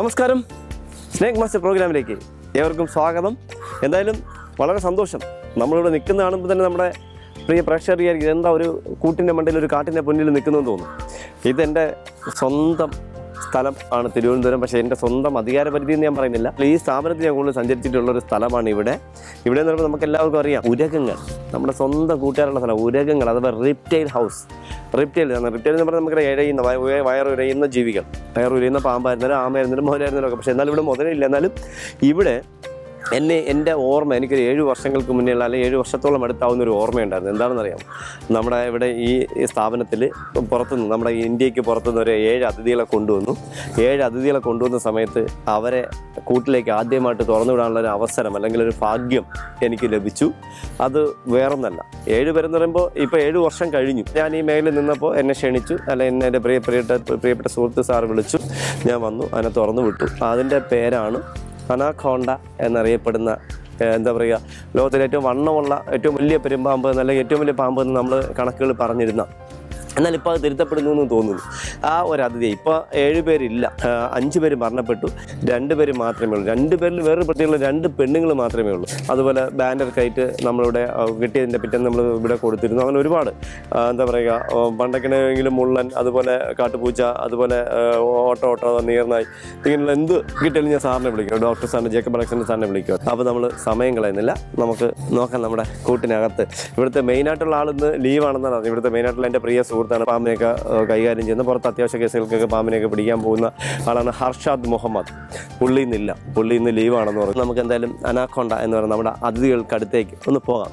നമസ്കാരം snake master പ്രോഗ്രാമിലേക്ക് ഏവർക്കും സ്വാഗതം എന്തായാലും വളരെ സന്തോഷം നമ്മളിവിടെ നിൽക്കുന്ന കാണുമ്പോൾ തന്നെ നമ്മുടെ പ്രിയ പ്രേക്ഷകർ വിചാരിക്കും ഇതെന്താ ഒരു കൂട്ടിൻ്റെ മണ്ടയിൽ ഒരു കാട്ടിൻ്റെ മുന്നിൽ നിൽക്കുന്നു എന്ന് തോന്നും ഇതെൻ്റെ സ്വന്തം സ്ഥലം ആണ് തിരുവനന്തപുരം പക്ഷേ എൻ്റെ സ്വന്തം അധികാര പരിധി എന്ന് ഞാൻ പറയുന്നില്ല ഈ സ്ഥാപനത്തിൽ ഞാൻ കൂടുതൽ സഞ്ചരിച്ചിട്ടുള്ള ഒരു സ്ഥലമാണ് ഇവിടെ ഇവിടെ എന്ന് പറയുമ്പോൾ നമുക്ക് എല്ലാവർക്കും അറിയാം ഉരകങ്ങൾ നമ്മുടെ സ്വന്തം കൂട്ടുകാരുള്ള സ്ഥലം ഉരകങ്ങൾ അഥവാ റിപ്റ്റൈൽ ഹൗസ് റിപ്റ്റൈൽ റിപ്റ്റൈൽ എന്ന് പറഞ്ഞാൽ നമുക്ക് ഇഴയുന്ന വയ- വയ- വയറുരയുന്ന ജീവികൾ വയറുരയുന്ന പാമ്പായിരുന്നാലും ആമയായിരുന്നാലും മുതലായിരുന്നാലും ഒക്കെ പക്ഷേ എന്നാലും ഇവിടെ മുതലില്ല എന്നാലും ഇവിടെ എന്നെ എൻ്റെ ഓർമ്മ എനിക്കൊരു ഏഴ് വർഷങ്ങൾക്ക് മുന്നേയുള്ള അല്ലെങ്കിൽ ഏഴ് വർഷത്തോളം അടുത്താവുന്ന ഒരു ഓർമ്മയുണ്ടായിരുന്നു എന്താണെന്ന് അറിയാം നമ്മുടെ ഇവിടെ ഈ സ്ഥാപനത്തിൽ പുറത്തുനിന്ന് നമ്മുടെ ഇന്ത്യക്ക് പുറത്തുനിന്ന് ഒരു ഏഴ് അതിഥികളെ കൊണ്ടുവന്നു ഏഴ് അതിഥികളെ കൊണ്ടുവന്ന സമയത്ത് അവരെ കൂട്ടിലേക്ക് ആദ്യമായിട്ട് തുറന്നു വിടാനുള്ള ഒരു അവസരം അല്ലെങ്കിൽ ഒരു ഭാഗ്യം എനിക്ക് ലഭിച്ചു അത് വേറൊന്നല്ല ഏഴ് പേരെന്ന് പറയുമ്പോൾ ഇപ്പോൾ ഏഴ് വർഷം കഴിഞ്ഞു ഞാൻ ഈ മേഖലയിൽ നിന്നപ്പോൾ എന്നെ ക്ഷണിച്ചു അല്ല എന്നെ എൻ്റെ പ്രിയ പ്രിയപ്പെട്ട പ്രിയപ്പെട്ട സുഹൃത്ത് സാർ വിളിച്ചു ഞാൻ വന്നു അതിനെ തുറന്നു വിട്ടു അതിൻ്റെ പേരാണ് അനാഖോണ്ട എന്നറിയപ്പെടുന്ന ഏഹ്, എന്താ പറയുക ലോകത്തിലെ ഏറ്റവും വണ്ണമുള്ള ഏറ്റവും വലിയ പെരുമ്പാമ്പ് എന്നല്ല ഏറ്റവും വലിയ പാമ്പ് എന്ന് നമ്മൾ കണക്കുകൾ പറഞ്ഞിരുന്ന എന്നാൽ ഇപ്പോൾ അത് തിരുത്തപ്പെടുന്നു എന്ന് തോന്നുന്നു ആ ഒരു അതിഥി ഇപ്പോൾ ഏഴ് പേരില്ല ആ, അഞ്ച് പേര് മരണപ്പെട്ടു രണ്ട് പേര് മാത്രമേ ഉള്ളൂ രണ്ട് പേരിൽ വേറെ പ്രത്യേകമുള്ള രണ്ട് പെണ്ണുങ്ങൾ മാത്രമേ ഉള്ളൂ അതുപോലെ ബാനർ കയറ്റ് നമ്മളിവിടെ ആ, കിട്ടിയതിൻ്റെ പിറ്റേന്ന് നമ്മൾ ഇവിടെ കൊടുത്തിരുന്നു അങ്ങനെ ഒരുപാട് ആ, എന്താ പറയുക ആ, പണ്ടൊക്കെയാണെങ്കിലും മുള്ളൻ അതുപോലെ കാട്ടുപൂച്ച അതുപോലെ ആ, ഓട്ടോ ഓട്ടോ നീർനായി ഇങ്ങനെയുള്ള എന്ത് കിട്ടിയാലും ഞാൻ സാറിനെ വിളിക്കും ഡോക്ടർ സാറിനെ ജേക്കബ് അലക്സണ്ടർ സാറിനെ വിളിക്കും അപ്പോൾ നമ്മൾ സമയം കളയുന്നില്ല നമുക്ക് നോക്കാം നമ്മുടെ കൂട്ടിനകത്ത് ഇവിടുത്തെ മെയിനായിട്ടുള്ള ആളിന്ന് ലീവാണെന്നാണ് അറിഞ്ഞത് ഇവിടുത്തെ മെയിനായിട്ടുള്ള എൻ്റെ പ്രിയ സുഹൃത്താണ് പാമ്പിനെയൊക്കെ ആ, കൈകാര്യം ചെയ്യുന്ന പുറത്ത് അത്യാവശ്യ കേസുകൾക്കൊക്കെ പാമ്പിനെയൊക്കെ പിടിക്കാൻ പോകുന്ന ആളാണ് ഹർഷാദ് മുഹമ്മദ് പുള്ളി ഇന്നില്ല പുള്ളി ഇന്ന് ലീവാണെന്ന് പറഞ്ഞു നമുക്ക് എന്തായാലും അനാഖോണ്ട എന്ന് പറയുന്ന നമ്മുടെ അതിഥികൾക്കടുത്തേക്ക് ഒന്ന് പോകാം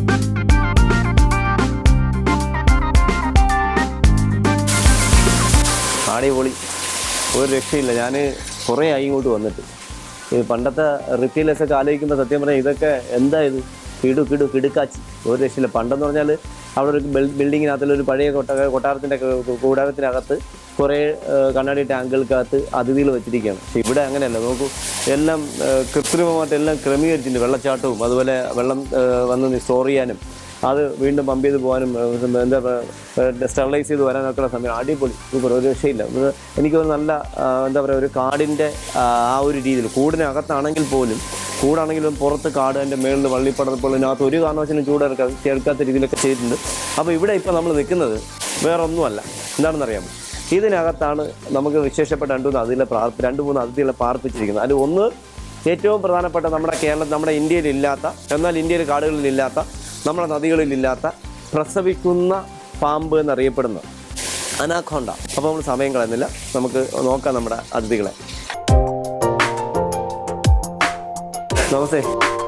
അടിപൊളി ഒരു രക്ഷയില്ല ഞാൻ കുറേ ആയി ഇങ്ങോട്ട് വന്നിട്ട് ഈ പണ്ടത്തെ റിപ്പീലേഴ്സ് ഒക്കെ ആലോചിക്കുമ്പോൾ സത്യം പറഞ്ഞാൽ ഇതൊക്കെ എന്താ ഇത് കിടു കിടു കിടുക്കാച്ചി ഒരു രക്ഷയില്ല പണ്ടെന്ന് പറഞ്ഞാൽ അവിടെ ഒരു ബിൽഡിങ്ങിനകത്തുള്ള ഒരു പഴയ കൊട്ട കൊട്ടാരത്തിൻ്റെ കൂടാരത്തിനകത്ത് കുറേ ആ, കണ്ണാടി ടാങ്കുകൾക്കകത്ത് അതിഥികൾ വെച്ചിരിക്കുകയാണ് പക്ഷേ ഇവിടെ അങ്ങനെയല്ല നോക്കൂ എല്ലാം ആ, കൃത്രിമമായിട്ട് എല്ലാം ക്രമീകരിച്ചിട്ടുണ്ട് വെള്ളച്ചാട്ടവും അതുപോലെ വെള്ളം ആ, വന്ന് സ്റ്റോർ ചെയ്യാനും അത് വീണ്ടും പമ്പ് ചെയ്ത് പോകാനും ഏഹ്, എന്താ സ്റ്റെറിലൈസ് ചെയ്ത് വരാനൊക്കെയുള്ള സമയം അടിപൊളി സൂപ്പർ ഒരു രക്ഷയില്ല ഇത് എനിക്ക് ഒരു നല്ല ആ, എന്താ പറയുക ഒരു കാടിൻ്റെ ആ ആ ഒരു രീതിയിൽ കൂടിനകത്താണെങ്കിൽ പോലും കൂടാണെങ്കിലും പുറത്ത് കാട് അതിൻ്റെ മേളിൽ വള്ളിപ്പടർപ്പുള്ളതിനകത്ത് ഒരു കാരണവശാലും ചൂടെടുക്കാൻ ചേർക്കാത്ത രീതിയിലൊക്കെ ചെയ്തിട്ടുണ്ട് അപ്പോൾ ഇവിടെ ഇപ്പോൾ നമ്മൾ നിൽക്കുന്നത് വേറെ ഒന്നുമല്ല എന്താണെന്നറിയാമോ ഇതിനകത്താണ് നമുക്ക് വിശേഷപ്പെട്ട രണ്ട് മൂന്ന് അതിലെ പ്രാർത്ഥ രണ്ട് മൂന്ന് അതിഥികളെ പാർപ്പിച്ചിരിക്കുന്നത് അതിൽ ഒന്ന് ഏറ്റവും പ്രധാനപ്പെട്ട നമ്മുടെ കേരളം നമ്മുടെ ഇന്ത്യയിൽ ഇല്ലാത്ത എന്നാൽ ഇന്ത്യയിൽ കാടുകളിൽ ഇല്ലാത്ത നമ്മുടെ നദികളിൽ ഇല്ലാത്ത പ്രസവിക്കുന്ന പാമ്പ് എന്നറിയപ്പെടുന്ന അനാഖോണ്ട അപ്പോൾ നമ്മൾ സമയം കളയുന്നില്ല നമുക്ക് നോക്കാം നമ്മുടെ അതിഥികളെ നമസ്തേ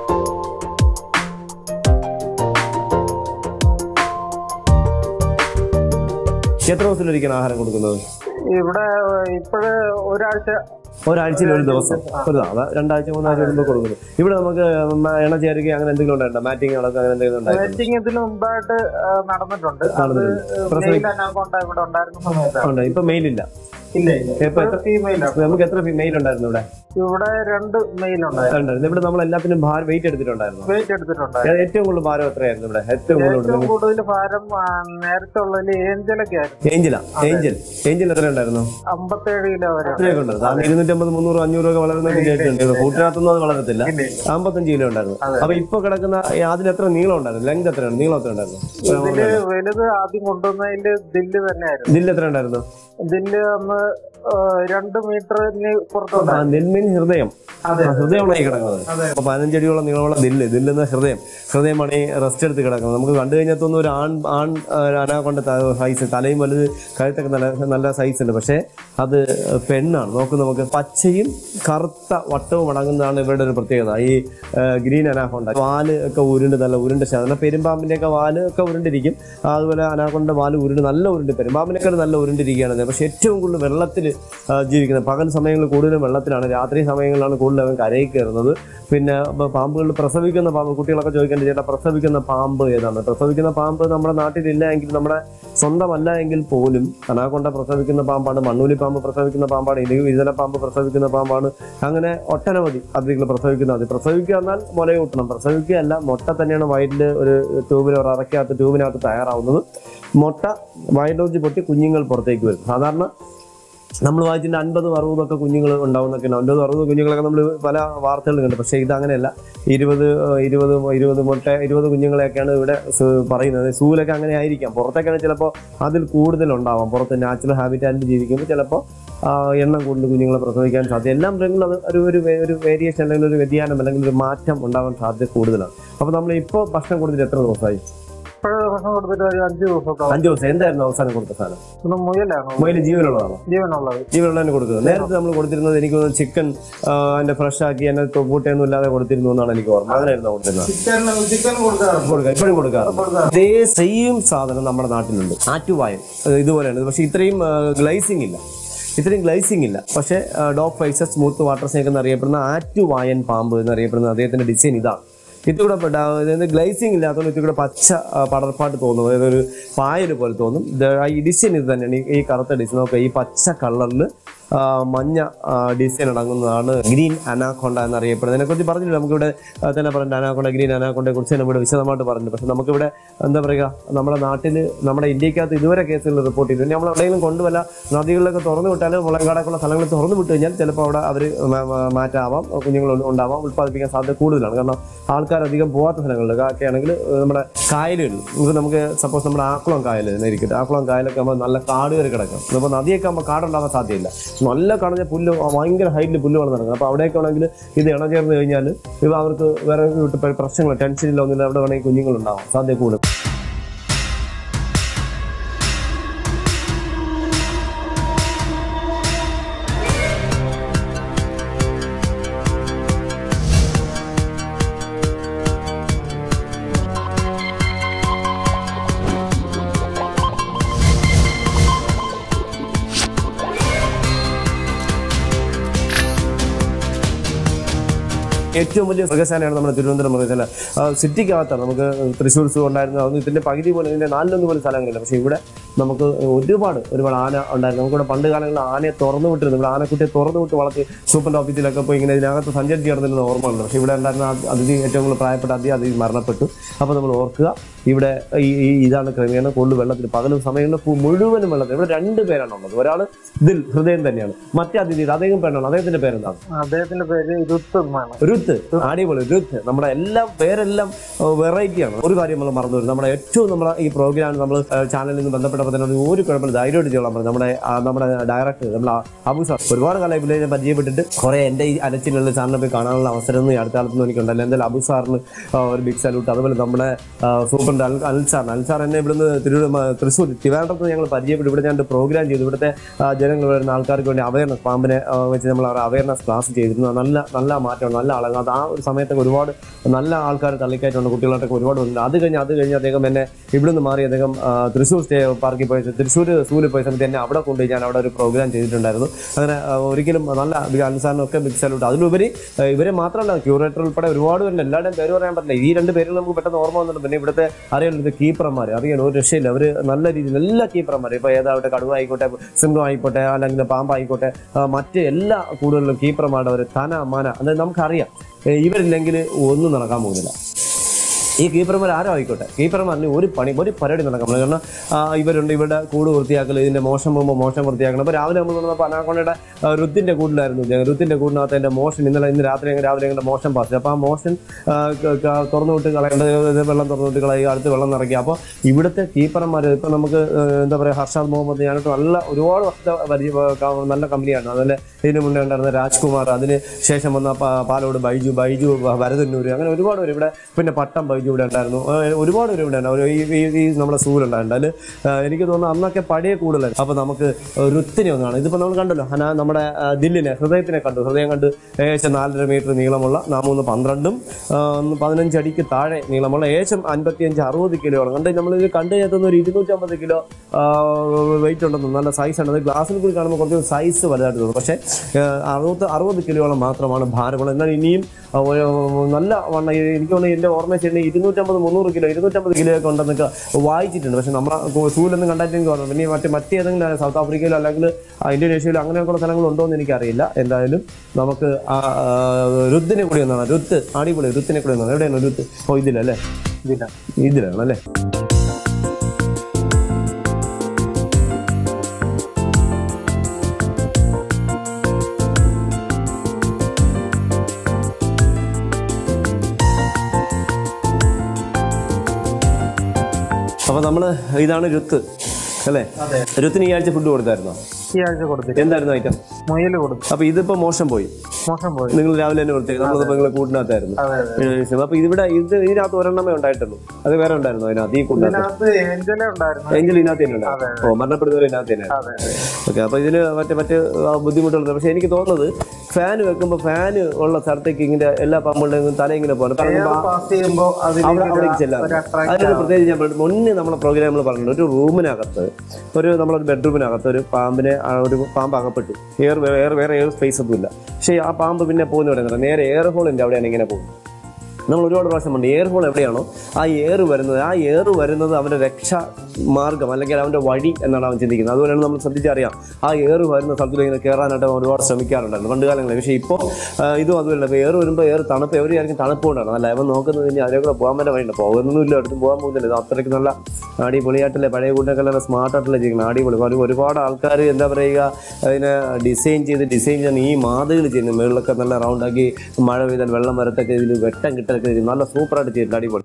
എത്ര ദിവസത്തിലൊരിക്കലാണ് ആഹാരം കൊടുക്കുന്നത് ഇവിടെ ഇപ്പോഴ് ഒരാഴ്ച ഒരാഴ്ചയിൽ ഒരു ദിവസം ഒരു തവണ രണ്ടാഴ്ച മൂന്നാഴ്ച കൂടുമ്പോൾ കൊടുക്കുന്നു ഇവിടെ നമുക്ക് മ- എണ്ണ ചേരുക അങ്ങനെ എന്തെങ്കിലും ഉണ്ടായിട്ടുണ്ടോ മാറ്റിങ് അളക്കുക അങ്ങനെ എന്തെങ്കിലും ഉണ്ടായിട്ടുണ്ടോ വെറ്റിംഗ് ഇതിന് മുമ്പായിട്ട് ആ, നടന്നിട്ടുണ്ട് അത് നടന്നിട്ടുണ്ട്. പ്രസവി- മെയിൽ അനാകൊണ്ട ഇവിടെ ഉണ്ടായിരുന്ന സമയത്താണ് ഉണ്ട് ഇപ്പൊ മെയിലില്ല ഇല്ല ഇപ്പൊ എത്ര- ഫീമെയിലാണ് നമുക്ക് എത്ര മെയിൽ ഉണ്ടായിരുന്നു ഇവിടെ ഇവിടെ രണ്ട് മെയിൽ ഉണ്ടായിരുന്നു ഉണ്ടായിരുന്നു ഇവിടെ നമ്മൾ എല്ലാത്തിനും വെയിറ്റ് എടുത്തിട്ടുണ്ടായിരുന്നു വെയിറ്റ് എടുത്തിട്ടുണ്ടായിരുന്നു ഏറ്റവും കൂടുതൽ ഭാരം എത്രയായിരുന്നു ഇവിടെ ഏറ്റവും കൂടുതൽ ഏറ്റവും കൂടുതൽ ഭാരം ആ, നേരത്തെ ഉള്ളതിൽ ഏഞ്ചലൊക്കെ ആയിരുന്നു ഏഞ്ചല ഏഞ്ചൽ ഏഞ്ചൽ എത്ര ഉണ്ടായിരുന്നു അമ്പത്തേഴ് കിലോ വരെ ഉണ്ട്. അത്രയൊക്കെ ഉണ്ട് കാരണം ഇരുന്നൂറ്റമ്പത് മുന്നൂറ് അഞ്ഞൂറ് ഒക്കെ വളരുന്നൊക്കെ കേട്ടിട്ടുണ്ട് കൂട്ടിനകത്തൊന്നും അത് വളരത്തില്ല ഇല്ല, ഇല്ല. അമ്പത്തഞ്ച് കിലോ ഉണ്ടായിരുന്നു അപ്പൊ ഇപ്പൊ കിടക്കുന്ന ഈ അതിന് എത്ര നീളം ഉണ്ടായിരുന്നു ലെങ്ത് എത്രയാണ് നീളം എത്ര ഉണ്ടായിരുന്നു ഇതില് വലുത് ആദ്യം കൊണ്ടുവന്നതില് ദില്ല് തന്നെയായിരുന്നു ദില്ല് എത്ര ഉണ്ടായിരുന്നു ദില്ല് അന്ന് ആ, രണ്ട് മീറ്ററിന് ആ പുറത്തുണ്ടായിരുന്നു നെൽമീൻ ഹൃദയം അതെ. ആ, ഹൃദയമാണ് ഈ കിടക്കുന്നത് അതെ. അപ്പൊ പതിനഞ്ചടിയോളം നീളമുള്ള ദില്ല് ദില്ലെന്ന ഹൃദയം ഹൃദയമാണ് ഈ റെസ്റ്റ് എടുത്ത് കിടക്കുന്നത് നമുക്ക് കണ്ടു കഴിഞ്ഞാൽ ഒരു ആൺ ആൺ അനാകൊണ്ട സൈസ് തലയും വലുത് കഴുത്തൊക്കെ നല്ല നല്ല സൈസ് ഉണ്ട് പക്ഷേ അത് പെണ്ണാണ് നോക്ക് നമുക്ക് പച്ചയും കറുത്ത വട്ടവും അടങ്ങുന്നതാണ് ഇവരുടെ ഒരു പ്രത്യേകത ഈ ഗ്രീൻ അനാകൊണ്ട വാല് ഒക്കെ ഉരുണ്ട് നല്ല ഉരുണ്ട് ശതന പെരുമ്പാമ്പിന്റെ ഒക്കെ വാല് ഒക്കെ ഉരുണ്ടിരിക്കും അതുപോലെ അനാകൊണ്ട വാല് ഉരുണ്ട് നല്ല ഉരുണ്ട് പെരുമ്പാമ്പിനൊക്കെ നല്ല ഉരുണ്ടിരിക്കുകയാണ് പക്ഷേ ഏറ്റവും കൂടുതൽ വെള്ളത്തിൽ ജീവിക്കുന്നത് പകൽ സമയങ്ങളിൽ കൂടുതലും വെള്ളത്തിലാണ് രാത്രി സമയങ്ങളിലാണ് കൂടുതൽ അവൻ കരയിൽ കയറുന്നത് പിന്നെ ബ- പാമ്പുകൾ പ്രസവിക്കുന്ന പാമ്പ് കുട്ടികളൊക്കെ ചോദിക്കേണ്ട ചേട്ടാ പ്രസവിക്കുന്ന പാമ്പ് ഏതാണ് പ്രസവിക്കുന്ന പാമ്പ് നമ്മുടെ നാട്ടിലില്ല എങ്കിൽ നമ്മുടെ സ്വന്തമല്ല എങ്കിൽ പോലും അനാകൊണ്ട പ്രസവിക്കുന്ന പാമ്പാണ് മണ്ണൂലി പാമ്പ് പ്രസവിക്കുന്ന പാമ്പാണ് ഇല്ലെങ്കിൽ വിതല പാമ്പ് പ്രസവിക്കുന്ന പാമ്പാണ് അങ്ങനെ ഒട്ടനവധി അതികൾ പ്രസവിക്കുന്ന അത് പ്രസവിക്കുക എന്നാൽ മുലയൂട്ടണം പ്രസവിക്കുകയല്ല മുട്ട തന്നെയാണ് വയറ്റിൽ ഒരു ട്യൂബിൽ ഒരു അറക്കകത്ത് ട്യൂബിനകത്ത് തയ്യാറാവുന്നത് മുട്ട വയലോജി പൊട്ടി കുഞ്ഞുങ്ങൾ പുറത്തേക്ക് വരും സാധാരണ നമ്മൾ വായിച്ചിട്ട് അൻപതും അറുപതും ഒക്കെ കുഞ്ഞുങ്ങൾ ഉണ്ടാവുന്നൊക്കെ ഉണ്ട് അൻപതും അറുപത് കുഞ്ഞുങ്ങളൊക്കെ നമ്മൾ പല വാർത്തകളിലും കണ്ടു പക്ഷേ ഇത് അങ്ങനെയല്ല ഇരുപത് ഏഹ്, ഇരുപത് ഇരുപത് മുട്ട ഇരുപത് കുഞ്ഞുങ്ങളെയൊക്കെയാണ് ഇവിടെ സ് പറയുന്നത് സൂലൊക്കെ അങ്ങനെ ആയിരിക്കാം പുറത്തൊക്കെയാണ് ചിലപ്പോൾ അതിൽ കൂടുതൽ ഉണ്ടാവാം പുറത്ത് നാച്ചുറൽ ഹാബിറ്റാറ്റിൽ ജീവിക്കുമ്പോൾ ചിലപ്പോൾ ആ, എണ്ണം കൂടുതൽ കുഞ്ഞുങ്ങളെ പ്രസവിക്കാൻ സാധ്യത എല്ലാം മൃഗങ്ങളും അത് ഒരു ഒരു വേ- ഒരു വേരിയേഷൻ അല്ലെങ്കിൽ ഒരു വ്യതിയാനം അല്ലെങ്കിൽ ഒരു മാറ്റം ഉണ്ടാവാൻ സാധ്യത കൂടുതലാണ് അപ്പോൾ നമ്മൾ ഇപ്പോൾ ഭക്ഷണം കൊടുത്തിട്ട് എത്ര ദിവസമായി ഇപ്പോഴേ ഭക്ഷണം കൊടുത്തിട്ട് ഒരു അഞ്ച് ദിവസമൊക്കെ ആവും. അഞ്ച് ദിവസം എന്തായിരുന്നു അവസാനം കൊടുത്ത സാധനം ഇത് മുയലാണ് മൊയിൽ ജീവനുള്ളതാണോ ജീവനുള്ളത് ജീവനുള്ളതിന് കൊടുക്കുന്നത് നേരത്തെ നമ്മൾ കൊടുത്തിരുന്നത് എനിക്ക് തോന്നുന്നു ചിക്കൻ അതിന്റെ ഫ്രഷ് ആക്കി അതിനെ തൊപ്പൂട്ടയൊന്നും ഇല്ലാതെ കൊടുത്തിരുന്നു എന്നാണ് എനിക്ക് ഓർമ്മ അങ്ങനെയായിരുന്നു കൊടുത്തിരുന്നത് ചിക്കൻ ചിക്കൻ കൊടുക്കാറുണ്ട് കൊടുക്കാം ഇപ്പോഴും കൊടുക്കാറുണ്ട് ഇതേ സെയിം സാധനം നമ്മുടെ നാട്ടിലുണ്ട് ആറ്റുവായൻ അത് ഇതുപോലെയാണ് പക്ഷെ ഇത്രയും ഗ്ലൈസിംഗ് ഇല്ല ഇത്രയും ഗ്ലൈസിംഗ് ഇല്ല പക്ഷേ dog faces smooth water snake എന്നറിയപ്പെടുന്ന ആറ്റുവായൻ പാമ്പ് എന്നറിയപ്പെടുന്ന അദ്ദേഹത്തിന്റെ ഡിസൈൻ ഇതാണ് ഇത്തിരി കൂടെ അതായത് ഗ്ലൈസിംഗ് ഇല്ലാത്തതുകൊണ്ട് ഇത്തിരി കൂടെ പച്ച ആ, പടർപ്പാട്ട് തോന്നും അതായത് ഒരു പായൽ പോലെ തോന്നും ഇത് ആ ഈ ഡിസൈൻ ഇത് തന്നെയാണ് ഈ- ഈ കറുത്ത ഡിസൈൻ നോക്കുക ഈ പച്ച കളറിൽ മഞ്ഞ ഡിസൈൻ അടങ്ങുന്നതാണ് ഗ്രീൻ അനാക്കൊണ്ട എന്നറിയപ്പെടുന്നത് അതിനെക്കുറിച്ച് പറഞ്ഞില്ല നമുക്കിവിടെ ആ, തന്നെ പറഞ്ഞിട്ട് അനാക്കൊണ്ട ഗ്രീൻ അനാക്കൊണ്ടയെ കുറിച്ച് തന്നെ ഇവിടെ വിശദമായിട്ട് പറഞ്ഞു പക്ഷെ നമുക്കിവിടെ എന്താ പറയുക നമ്മുടെ നാട്ടിൽ നമ്മുടെ ഇന്ത്യക്കകത്ത് ഇതുവരെ കേസുകൾ റിപ്പോർട്ട് ചെയ്തു നമ്മൾ എവിടെയെങ്കിലും കൊണ്ടുവല്ല നദികളിലൊക്കെ തുറന്നു വിട്ടാൽ മുളങ്കാടൊക്കെയുള്ള സ്ഥലങ്ങളിൽ തുറന്നു വിട്ട് കഴിഞ്ഞാൽ ചിലപ്പോൾ അവിടെ അവർ മാറ്റാവാം കുഞ്ഞുങ്ങൾ ഉണ്ടാവാം ഉത്പാദിപ്പിക്കാൻ സാധ്യത കൂടുതലാണ് കാരണം ആൾക്കാർ അധികം പോകാത്ത സ്ഥലങ്ങളിൽ ഒക്കെ ആണെങ്കിൽ നമ്മുടെ കായലുകൾ ഇപ്പോൾ നമുക്ക് സപ്പോസ് നമ്മുടെ ആക്കുളം കായൽ ഇരിക്കട്ടെ ആക്കുളം കായലൊക്കെ ആകുമ്പോൾ നല്ല കാട് കയറി കിടക്കും അപ്പോൾ നദിയൊക്കെ ആകുമ്പോൾ കാടുണ്ടാകാൻ സാധ്യതയില്ല നല്ല കടഞ്ഞ പുല്ല് ഭയങ്കര ഹൈറ്റിൽ പുല്ല് വളർന്നു നടക്കുന്നത് അപ്പോൾ അവിടെയൊക്കെ ആണെങ്കിൽ ഇത് ഇണചേർന്ന് കഴിഞ്ഞാൽ ഇവ അവർക്ക് വേറെ വിട്ട് പ്രശ്നങ്ങൾ ടെൻഷനില്ല ഒന്നുമില്ല അവിടെ വേണമെങ്കിൽ കുഞ്ഞുങ്ങളുണ്ടാവാം സാധ്യത കൂടും ഏറ്റവും വലിയ മൃഗശാലയാണ് നമ്മുടെ തിരുവനന്തപുരം മൃഗശാല ആ, സിറ്റിക്കകത്താണ് നമുക്ക് തൃശ്ശൂർ സൂ ഉണ്ടായിരുന്നു അതൊന്നും ഇതിന്റെ പകുതി പോലും ഇതിന്റെ നാലിലൊന്നും പോലും സ്ഥലങ്ങളില്ല പക്ഷേ ഇവിടെ നമുക്ക് ഒരുപാട് ഒരുപാട് ആന ഉണ്ടായിരുന്നു നമുക്കിവിടെ പണ്ട് കാലങ്ങളിൽ ആനയെ തുറന്നു വിട്ടിരുന്നു ഇവിടെ ആനക്കുട്ടിയെ തുറന്നു വിട്ട് വളർത്തി സൂപ്പറിന്റെ ഓഫീസിലൊക്കെ പോയി ഇങ്ങനെ ഇതിനകത്ത് സഞ്ചരിച്ച് കിടന്നിരുന്ന ഓർമ്മയുണ്ട് പക്ഷേ ഇവിടെ ഉണ്ടായിരുന്ന ആ അതിഥി ഏറ്റവും കൂടുതൽ പ്രായപ്പെട്ട അതിഥി അതിഥി മരണപ്പെട്ടു അപ്പോൾ നമ്മൾ ഓർക്കുക ഇവിടെ ഈ ഈ ഇതാണ് ക്രമേണ കൂടുതൽ വെള്ളത്തിൽ പകലും സമയങ്ങളിൽ ഫു- മുഴുവനും വെള്ളത്തിൽ ഇവിടെ രണ്ട് പേരാണ് ഉള്ളത് ഒരാൾ ദിൽ ഹൃദയം തന്നെയാണ് മറ്റേ അതിഥി അദ്ദേഹം പേരാണ് അദ്ദേഹത്തിന്റെ പേരെന്താണ് അദ്ദേഹത്തിന്റെ പേര് രുത്ത് എന്നാണ് രുത്ത് അടിപൊളി രുത്ത് നമ്മുടെ എല്ലാം പേരെല്ലാം വെറൈറ്റിയാണ് ഒരു കാര്യം നമ്മൾ മറന്നു വരും നമ്മുടെ ഏറ്റവും നമ്മുടെ ഈ പ്രോഗ്രാം നമ്മൾ ചാനലിൽ നിന്ന് ബന്ധപ്പെട്ടപ്പോൾ തന്നെ ഒരു ഒരു കുഴപ്പമില്ല ധൈര്യമായിട്ട് ചെയ്യണം പറഞ്ഞു നമ്മുടെ ആ, നമ്മുടെ ഡയറക്ടർ നമ്മൾ അബു സാർ ഒരുപാട് കാലം ഇവിടെ പരിചയപ്പെട്ടിട്ട് കുറെ എൻ്റെ ഈ അലച്ചിലുള്ള ചാനലിൽ പോയി കാണാനുള്ള അവസരം ഒന്നും ഈ അടുത്ത കാലത്തൊന്നും എനിക്കുണ്ടല്ലോ എന്തായാലും അബു സാറിന് ആ, ഒരു ബിഗ് സല്യൂട്ട് അതുപോലെ നമ്മുടെ സൂപ്പറിൻ്റെ അൽ അൽ സാറിന് അൽ സാർ എന്നെ ഇവിടുന്ന് തിരുവനന്തപുരം തൃശ്ശൂർ തിരുവനന്തപുരത്ത് ഞങ്ങൾ പരിചയപ്പെട്ടു ഇവിടെ ഞാൻ പ്രോഗ്രാം ചെയ്തു ഇവിടുത്തെ ആ, ജനങ്ങൾ വരുന്ന ആൾക്കാർക്ക് വേണ്ടി അവയർനെസ് പാമ്പിനെ ആ, വെച്ച് നമ്മൾ അവർ അവയർനെസ് ക്ലാസ് ചെയ്തിരുന്നു നല്ല നല്ല മാറ്റമാണ് നല്ല ആളുകൾ അത് ആ ഒരു സമയത്തൊക്കെ ഒരുപാട് നല്ല ആൾക്കാർ തള്ളിക്കയറ്റുണ്ട് കുട്ടികളായിട്ടൊക്കെ ഒരുപാട് വന്നിട്ടുണ്ട് അത് കഴിഞ്ഞ് അത് കഴിഞ്ഞ് അദ്ദേഹം എന്നെ ഇവിടുന്ന് മാറി അദ്ദേഹം ആ, തൃശ്ശൂർ സ്റ്റേ പാർക്കിൽ പോയ തൃശ്ശൂർ സൂല് പോയ സമയത്ത് എന്നെ അവിടെ കൊണ്ടുപോയി ഞാൻ അവിടെ ഒരു പ്രോഗ്രാം ചെയ്തിട്ടുണ്ടായിരുന്നു അങ്ങനെ ആ, ഒരിക്കലും നല്ല അൻസാറിനൊക്കെ ബിഗ് സല്യൂട്ട് അതിലുപരി ആ, ഇവരെ മാത്രമല്ല ക്യൂറേറ്റർ ഉൾപ്പെടെ ഒരുപാട് പേരുണ്ട് എല്ലാവരുടെയും പേര് പറയാൻ പറ്റില്ല ഈ രണ്ട് പേരുകൾ നമുക്ക് പെട്ടെന്ന് ഓർമ്മ വന്നിട്ടുണ്ട് പിന്നെ ഇവിടുത്തെ അറിയാലോ കീപ്പർമാർ അറിയാലോ ഒരു രക്ഷയില്ല അവർ നല്ല രീതിയിൽ എല്ലാ കീപ്പർമാരും ഇപ്പോൾ ഏതാവട്ടെ കടുവ ആയിക്കോട്ടെ സിംഹം ആയിക്കോട്ടെ അല്ലെങ്കിൽ പാമ്പായിക്കോട്ടെ ആ, മറ്റ് എല്ലാ കൂടുതലും കീപ്പർമാരുടെ ഒരു തന മന അതായത് നമുക്കറിയാം ഏ, ഇവരില്ലെങ്കിൽ ഒന്നും നടക്കാൻ പോകുന്നില്ല ഈ കീപ്പർമാർ ആരോ ആയിക്കോട്ടെ കീപ്പർമാരിന് ഒരു പണി ഒരു പരിപാടി നടക്കാൻ പറ്റില്ല കാരണം ആ, ഇവരുണ്ട് ഇവരുടെ കൂട് വൃത്തിയാക്കൽ ഇതിന്റെ മോശം പോകുമ്പോൾ മോശം വൃത്തിയാക്കണം അപ്പോൾ രാവിലെ നമ്മൾ വന്നപ്പോൾ അനാക്കൊണ്ടയുടെ രുത്തിന്റെ കൂടിലായിരുന്നു ഞാൻ രുത്തിന്റെ കൂടിനകത്ത് എൻ്റെ മോഷൻ ഇന്നലെ ഇന്ന് രാത്രി അങ്ങ് രാവിലെ ഞങ്ങളുടെ മോശം പാസ് അപ്പോൾ ആ മോഷൻ ആ, ക- ക- തുറന്നു വിട്ട് കളയേണ്ടത് ഇത് വെള്ളം തുറന്നു വിട്ട് കളയുക അടുത്ത് വെള്ളം നിറയ്ക്കുക അപ്പോൾ ഇവിടുത്തെ കീപ്പർമാർ ഇപ്പം നമുക്ക് ആ, എന്താ പറയുക ഹർഷാദ് മുഹമ്മദ് ഞാനിട്ട് നല്ല ഒരുപാട് വർഷത്തെ പരിചയ ക- നല്ല കമ്പനിയാണ് അതുപോലെ ഇതിന് മുന്നേ ഉണ്ടായിരുന്ന രാജ്കുമാർ അതിന് ശേഷം വന്ന പ- പാലോട് ബൈജു ബൈജു വ- ഭരതന്നൂർ അങ്ങനെ ഒരുപാട് പേര് ഇവിടെ പിന്നെ പട്ടം ബൈജു ഇവിടെ ഉണ്ടായിരുന്നു ആ, ഒരുപാട് പേര് ഇവിടെ ഉണ്ടായിരുന്നു ഈ ഈ- ഈ നമ്മുടെ സൂലുണ്ടായിരുന്നു അതിൽ എനിക്ക് തോന്നുന്നു അന്നൊക്കെ പഴയ കൂടുതലായിരുന്നു അപ്പോൾ നമുക്ക് രുത്തിനെ ഒന്നാണ് ഇതിപ്പോൾ നമ്മൾ കണ്ടല്ലോ ഹന നമ്മുടെ ആ, ദില്ലിനെ ഹൃദയത്തിനെ കണ്ടു ഹൃദയം കണ്ട് ഏകദേശം നാലര മീറ്റർ നീളമുള്ള നാമൂന്ന് പന്ത്രണ്ടും ആ, ഒന്ന് പതിനഞ്ച് അടിക്ക് താഴെ നീളമുള്ള ഏകദേശം അൻപത്തിയഞ്ച് അറുപത് കിലോയാണ് കണ്ട് നമ്മളിത് കണ്ടു ചേർത്തുന്ന ഒരു ഇരുന്നൂറ്റമ്പത് കിലോ വെയിറ്റ് ഉണ്ടെന്ന് നല്ല സൈസ് ഉണ്ട് അത് ഗ്ലാസ്സിൽ കൂടി കാണുമ്പോൾ കുറച്ച് സൈസ് വലുതായിട്ട് തോന്നും പക്ഷേ ആ, അറുപത് അറുപത് കിലോയോളം മാത്രമാണ് ഭാരമുള്ളത് എന്നാൽ ഇനിയും ആ, ഒരു നല്ല വണ്ണം ഈ- എനിക്ക് തോന്നുന്നു എൻ്റെ ഓർമ്മ ശരി ഇരുന്നൂറ്റമ്പത് മുന്നൂറ് കിലോ ഇരുന്നൂറ്റമ്പത് കിലോ ഒക്കെ ഉണ്ടെന്നൊക്കെ വായിച്ചിട്ടുണ്ട് പക്ഷേ നമ്മളെ സൂലൊന്നും കണ്ടായിട്ട് എനിക്ക് ഓർമ്മ പിന്നെ മറ്റേ മറ്റേതെങ്കിലും സൗത്ത് ആഫ്രിക്കയിലോ അല്ലെങ്കിൽ ആ, ഇന്തോനേഷ്യയിലോ അങ്ങനെയൊക്കെയുള്ള സ്ഥലങ്ങളുണ്ടോ എന്ന് എനിക്കറിയില്ല എന്തായാലും നമുക്ക് ആ ആ, രുത്തിനെ കൂടി ഒന്നാണ് രുത്ത് അടിപൊളി രുത്തിനെ കൂടി ഒന്നാണ് എവിടെയാണ് രുത്ത് ഓ ഇതിലല്ലേ ഇതില്ല ഇതിലാണ് അല്ലേ അപ്പോൾ നമ്മൾ ഇതാണ് രുത്ത് അല്ലേ അതെ രുത്തിന് ഈ ആഴ്ച ഫുഡ് കൊടുത്തായിരുന്നോ ഈ ആഴ്ച കൊടുത്തിട്ട് എന്തായിരുന്നു ഐറ്റം മുയൽ കൊടുത്തു അപ്പോൾ ഇതിപ്പോൾ മോശം പോയി മോശം പോയി നിങ്ങൾ രാവിലെ തന്നെ കൊടുത്തേക്ക് നമ്മളിപ്പോൾ നിങ്ങളെ കൂട്ടിനകത്തായിരുന്നു അതെ അതെ അപ്പോൾ ഇതിവിടെ ഇത് ഇതിനകത്ത് ഒരെണ്ണമേ ഉണ്ടായിട്ടുള്ളൂ അത് വേറെ ഉണ്ടായിരുന്നു അതിനകത്ത് ഈ കൂട്ടിനകത്ത് ഇതിനകത്ത് ഏഞ്ചല ഉണ്ടായിരുന്നു ഏഞ്ചൽ ഇതിനകത്ത് തന്നെ ഉണ്ടായിരുന്നു ഓ മരണപ്പെടുന്നവർ ഇതിനകത്ത് തന്നെ അതെ ഓക്കെ അപ്പോൾ ഇതിന് മറ്റേ മറ്റ് ആ, ബുദ്ധിമുട്ടുള്ളത് പക്ഷേ എനിക്ക് തോന്നുന്നത് ഫാൻ വെക്കുമ്പോൾ ഫാൻ ഉള്ള സ്ഥലത്തേക്ക് ഇങ്ങനെ എല്ലാ പമ്പുകളുടെയും തല ഇങ്ങനെ പോകണം കാരണം ആ- പാസ് ചെയ്യുമ്പോ അവിടെ അതിലേക്ക് അവിടേക്ക് ചെല്ലാം ഒരു attract അതിന് പ്രത്യേകിച്ച് ഞാൻ പറഞ്ഞു, മുന്നേ നമ്മളെ പ്രോഗ്രാമിൽ പറഞ്ഞിട്ടുണ്ട് ഒരു റൂമിനകത്ത് ഒരു നമ്മളൊരു ബെഡ്റൂമിനകത്ത് ഒരു പാമ്പിനെ ആ, ഒരു പാമ്പ് അകപ്പെട്ടു എയർ വേറെ വേറെ എയർ സ്പേസ് ഒന്നുമില്ല പക്ഷേ ആ പാമ്പ് പിന്നെ പോകുന്ന എവിടെ നേരെ എയർ ഹോളിൻ്റെ അവിടെയാണ് ഇങ്ങനെ പോകുന്നത് നമ്മൾ ഒരുപാട് പ്രാവശ്യം പറഞ്ഞു എയർ ഹോൾ എവിടെയാണോ ആ എയർ വരുന്നത് ആ എയർ വരുന്നത് അവൻ്റെ രക്ഷാ മാർഗം അല്ലെങ്കിൽ അവൻ്റെ വഴി എന്നാണ് അവൻ ചിന്തിക്കുന്നത് അതുപോലെയാണ് നമ്മൾ ശ്രദ്ധിച്ചറിയാം ആ എയർ വരുന്ന സ്ഥലത്തിൽ ഇങ്ങനെ കയറാനായിട്ട് അവൻ ഒരുപാട് ശ്രമിക്കാറുണ്ടായിരുന്നു പണ്ട് കാലങ്ങളിൽ പക്ഷേ ഇപ്പോൾ ഇതും അതുമല്ല ഇപ്പോൾ എയർ വരുമ്പോൾ എയർ തണുപ്പ് എവിടെയായിരിക്കും തണുപ്പ് കൊണ്ടാണ് അല്ല അവൻ നോക്കുന്നത് ഇനി അതിലെ കൂടെ പോകാൻ പറ്റാൻ വഴിയുണ്ട് പോകുന്നൊന്നുമില്ല അടുത്തും പോകാൻ പോകുന്നില്ല ഇത് അത്രയ്ക്ക് നല്ല അടിപൊളിയായിട്ടല്ലേ പഴയ കൂട്ടൊക്കെ നല്ല സ്മാർട്ടായിട്ടല്ലേ ചെയ്യുന്നത് അടിപൊളി ഒരു ഒരുപാട് ആൾക്കാർ എന്താ പറയുക അതിനെ ഡിസൈൻ ചെയ്ത് ഡിസൈൻ ചെയ്യാൻ ഈ മാതകൾ ചെയ്യുന്നത് മുകളിലൊക്കെ നല്ല റൗണ്ടാക്കി മഴ പെയ്താൽ വെള്ളം വരത്തൊക്കെ ഇതിൽ വെട്ടം കിട്ടൊക്കെ ചെയ്ത് നല്ല സൂപ്പറായിട്ട് ചെയ്തിട്ടുണ്ട് അടിപൊളി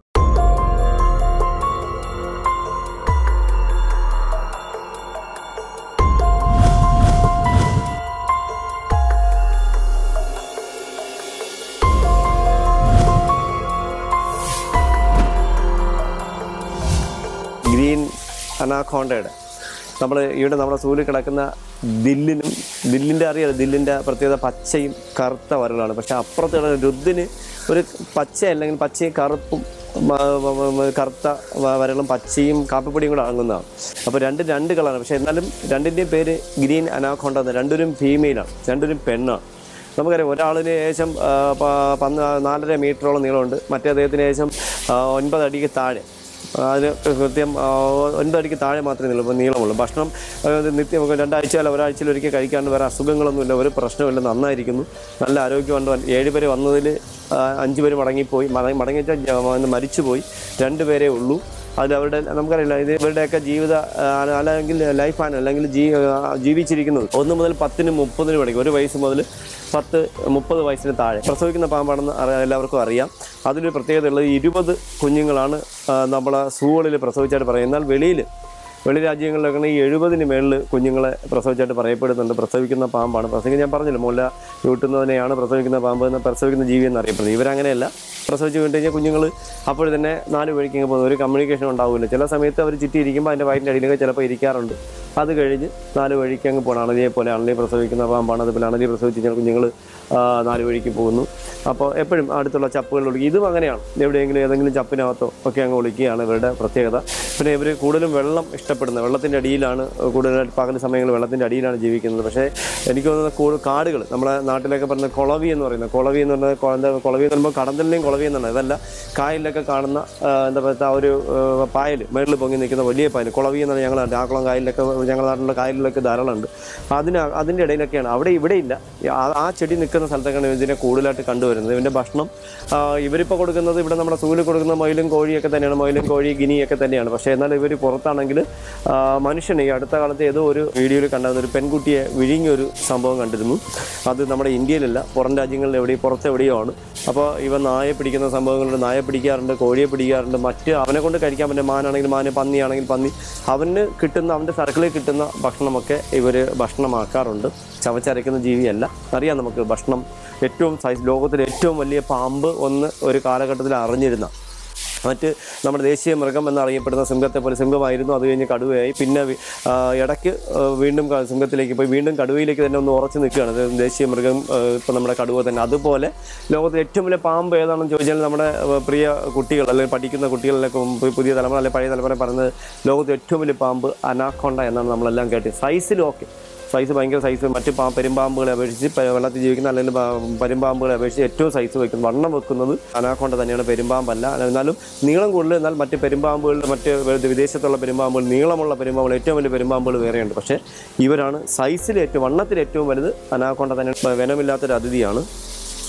ഗ്രീൻ അനാക്കോണ്ടയുടെ നമ്മൾ ഇവിടെ നമ്മുടെ സൂര്യൽ കിടക്കുന്ന ദില്ലിനും ദില്ലിൻ്റെ അറിയാലോ ദില്ലിൻ്റെ പ്രത്യേകത പച്ചയും കറുത്ത വരകളാണ് പക്ഷേ അപ്പുറത്ത് കിടക്കുന്ന രുദ്ദിന് ഒരു പച്ച അല്ലെങ്കിൽ പച്ചയും കറുപ്പും മ- മ- മ- കറുത്ത വ- വരകളും പച്ചയും കാപ്പിപ്പൊടിയും കൂടെ അടങ്ങുന്നതാണ് അപ്പോൾ രണ്ട് രണ്ട് കളറാണ് പക്ഷേ എന്നാലും രണ്ടിൻ്റെയും പേര് ഗ്രീൻ അനാക്കോണ്ട എന്ന് രണ്ടുപേരും ഫീമെയിലാണ് രണ്ടുപേരും പെണ്ണാണ് നമുക്കറിയാം ഒരാളിന് ഏകദേശം ആ, പ- പന്ന് നാലര മീറ്ററോളം നീളമുണ്ട് മറ്റേ അദ്ദേഹത്തിന് ഏകദേശം ആ, ഒൻപത് അടിക്ക് താഴെ അതിന് കൃത്യം ആ, ഒൻപത് അടിക്ക് താഴെ മാത്രമേ നീളം നീളമുള്ളൂ ഭക്ഷണം ആ, ഇത് നിത്യം രണ്ടാഴ്ച അല്ല ഒരാഴ്ചയിൽ ഒരിക്കൽ കഴിക്കാണ്ട് വേറെ അസുഖങ്ങളൊന്നുമില്ല ഒരു പ്രശ്നമില്ല നന്നായിരിക്കുന്നു നല്ല ആരോഗ്യമുണ്ട് ഏഴ് പേര് വന്നതിൽ അഞ്ച് പേര് മടങ്ങിപ്പോയി മടങ്ങി മടങ്ങി വെച്ചാൽ ജ- മരിച്ചുപോയി രണ്ട് പേരേ ഉള്ളൂ അതിൽ അവരുടെ നമുക്കറിയില്ല ഇത് ഇവരുടെയൊക്കെ ജീവിത ആ, അല്ലെങ്കിൽ ലൈഫാണ് അല്ലെങ്കിൽ ജീ ആ, ജീവിച്ചിരിക്കുന്നത് ഒന്ന് മുതൽ പത്തിന് മുപ്പതിന് പഠിക്കും ഒരു വയസ്സ് മുതൽ പത്ത് മുപ്പത് വയസ്സിന് താഴെ പ്രസവിക്കുന്ന പാമ്പാണെന്ന് അറിയാം എല്ലാവർക്കും അറിയാം അതിലൊരു പ്രത്യേകത ഉള്ളത് ഇരുപത് കുഞ്ഞുങ്ങളാണ് ആ, നമ്മളെ സൂകളിൽ പ്രസവിച്ചായിട്ട് പറയും എന്നാൽ വെളിയിൽ വെളി രാജ്യങ്ങളിലൊക്കെ ഈ എഴുപതിന് മേളിൽ കുഞ്ഞുങ്ങളെ പ്രസവിച്ചായിട്ട് പറയപ്പെടുന്നുണ്ട് പ്രസവിക്കുന്ന പാമ്പാണ് പ്രസവിക്കുന്ന ഞാൻ പറഞ്ഞില്ല മുല്ല ചൂട്ടുന്നതിനെയാണ് പ്രസവിക്കുന്ന പാമ്പ് എന്ന് പ്രസവിക്കുന്ന ജീവി എന്നറിയപ്പെടുന്നത് ഇവരങ്ങനെയല്ല പ്രസവിച്ച് വീണ് കഴിഞ്ഞാൽ കുഞ്ഞുങ്ങൾ അപ്പോൾ തന്നെ നാല് വഴിക്ക് ഇങ്ങ് പോകുന്നു ഒരു കമ്മ്യൂണിക്കേഷൻ ഉണ്ടാവില്ല ചില സമയത്ത് അവർ ചുറ്റിയിരിക്കുമ്പോൾ അതിൻ്റെ വയറ്റിൻ്റെ അടിയിലൊക്കെ ചിലപ്പോൾ ഇരിക്കാറുണ്ട് അത് കഴിഞ്ഞ് നാല് വഴിക്ക് അങ്ങ് പോകണം അണലിയെ പോലെ അണലി പ്രസവിക്കുന്ന പാമ്പാണ് അതുപോലെ അണലി പ്രസവിച്ച് കഴിഞ്ഞാൽ കുഞ്ഞുങ്ങൾ നാല് വഴിക്ക് പോകുന്നു അപ്പോൾ എപ്പോഴും അടുത്തുള്ള ചപ്പുകളിൽ ഒളിക്കും ഇതും അങ്ങനെയാണ് എവിടെയെങ്കിലും ഏതെങ്കിലും ചപ്പിനകത്തോ ഒക്കെ അങ്ങ് ഒളിക്കുകയാണ് ഇവരുടെ പ്രത്യേകത പിന്നെ ഇവർ കൂടുതലും വെള്ളം ഇഷ്ടപ്പെടുന്നത് വെള്ളത്തിൻ്റെ അടിയിലാണ് കൂടുതലായിട്ട് പകൽ സമയങ്ങളിൽ വെള്ളത്തിൻ്റെ അടിയിലാണ് ജീവിക്കുന്നത് പക്ഷേ എനിക്ക് തോന്നുന്നത് കൂടുതൽ കാടുകൾ നമ്മുടെ നാട്ടിലൊക്കെ പറയുന്ന കുളവി എന്ന് പറയുന്നത് കുളവി എന്ന് പറഞ്ഞാൽ കൊ- എന്താ കുളവി എന്ന് പറയുമ്പോൾ കടന്തലിനെയും കുളവി എന്നാണ് അതല്ല കായലിലൊക്കെ കാണുന്ന ആ, എന്താ പറയുക ആ ഒരു ആ, പായൽ മേളിൽ പൊങ്ങി നിൽക്കുന്ന വലിയ പായൽ കുളവി എന്നാണ് ഞങ്ങൾ ആക്കുളം കായലിലൊക്കെ ഞങ്ങളുടെ നാട്ടിലുള്ള കായലിലൊക്കെ ധാരാളം ഉണ്ട് അതിന് അതിൻ്റെ ഇടയിലൊക്കെയാണ് അവിടെ ഇവിടെ ഇല്ല ആ- ആ ചെടി നിൽക്കുന്ന സ്ഥലത്തൊക്കെയാണ് ഇതിനെ കൂടുതലായിട്ട് കണ്ടുവരുന്നത് ഇതിൻ്റെ ഭക്ഷണം ആ, ഇവരിപ്പോൾ കൊടുക്കുന്നത് ഇവിടെ നമ്മുടെ സൂല് കൊടുക്കുന്ന മയിലും കോഴിയൊക്കെ തന്നെയാണ് മയിലും കോഴി ഗിനിയൊക്കെ തന്നെയാണ് പക്ഷേ എന്നാൽ ഇവർ പുറത്താണെങ്കിൽ ആ, മനുഷ്യന് ഈ അടുത്ത കാലത്ത് ഏതോ ഒരു വീഡിയോയിൽ കണ്ടായിരുന്ന ഒരു പെൺകുട്ടിയെ വിഴിഞ്ഞൊരു സംഭവം കണ്ടിരുന്നു അത് നമ്മുടെ ഇന്ത്യയിലല്ല പുറം രാജ്യങ്ങളിൽ എവിടെയും പുറത്ത് എവിടെയോ ആണ് അപ്പോൾ ഇവ നായെ പിടിക്കുന്ന സംഭവങ്ങളുണ്ട് നായെ പിടിക്കാറുണ്ട് കോഴിയെ പിടിക്കാറുണ്ട് മറ്റ് അവനെ കൊണ്ട് കഴിക്കാൻ പറ്റുന്ന മാനാണെങ്കിൽ മാന് പന്നിയാണെങ്കിൽ പന്നി അവന് കിട്ടുന്ന അവൻ്റെ സർക്കിളിൽ കിട്ടുന്ന ഭക്ഷണമൊക്കെ ഇവർ ഭക്ഷണമാക്കാറുണ്ട് ചവച്ചരയ്ക്കുന്ന ജീവിയല്ല അറിയാം നമുക്ക് ഭക്ഷണം ഏറ്റവും സൈസ് ലോകത്തിലെ ഏറ്റവും വലിയ പാമ്പ് ഒന്ന് ഒരു കാലഘട്ടത്തിൽ അറിഞ്ഞിരുന്ന മറ്റ് നമ്മുടെ ദേശീയ മൃഗം എന്നറിയപ്പെടുന്ന സിംഹത്തെ പോലെ സിംഹമായിരുന്നു അത് കഴിഞ്ഞ് കടുവയായി പിന്നെ വി- ആ, ഇടയ്ക്ക് ആ, വീണ്ടും ക- സിംഹത്തിലേക്ക് പോയി വീണ്ടും കടുവയിലേക്ക് തന്നെ ഒന്ന് ഉറച്ചു നിൽക്കുകയാണ് ഇത് ദേശീയ മൃഗം ഇപ്പം നമ്മുടെ കടുവ തന്നെ അതുപോലെ ലോകത്തിലെ ഏറ്റവും വലിയ പാമ്പ് ഏതാണെന്ന് ചോദിച്ചാൽ നമ്മുടെ ആ, പ്രിയ കുട്ടികൾ അല്ലെങ്കിൽ പഠിക്കുന്ന കുട്ടികളിലൊക്കെ മുമ്പ് പുതിയ തലമുറ അല്ലെങ്കിൽ പഴയ തലമുറ പറയുന്നത് ലോകത്തിലെ ഏറ്റവും വലിയ പാമ്പ് അനാക്കൊണ്ട എന്നാണ് നമ്മളെല്ലാം കേട്ടത് സൈസിലും ഓക്കെ സൈസ് ഭയങ്കര സൈസ് മറ്റ് പാ പെരുമ്പാമ്പുകളെ അപേക്ഷിച്ച് പ- വെള്ളത്തിൽ ജീവിക്കുന്ന അല്ലെങ്കിൽ പാ- പെരുമ്പാമ്പുകളെ അപേക്ഷിച്ച് ഏറ്റവും സൈസ് വെക്കുന്നത് വണ്ണം വെക്കുന്നത് അനാക്കൊണ്ട തന്നെയാണ് പെരുമ്പാമ്പല്ല എന്നാലും നീളം കൂടുതൽ എന്നാൽ മറ്റ് പെരുമ്പാമ്പുകളുടെ മറ്റ് വെ- വിദേശത്തുള്ള പെരുമ്പാമ്പുകൾ നീളമുള്ള പെരുമ്പാമ്പുകൾ ഏറ്റവും വലിയ പെരുമ്പാമ്പുകൾ വേറെയുണ്ട് പക്ഷേ ഇവരാണ് സൈസിൽ ഏറ്റവും വണ്ണത്തിൽ ഏറ്റവും വലുത് അനാക്കൊണ്ട തന്നെ വെനമില്ലാത്തൊരു അതിഥിയാണ്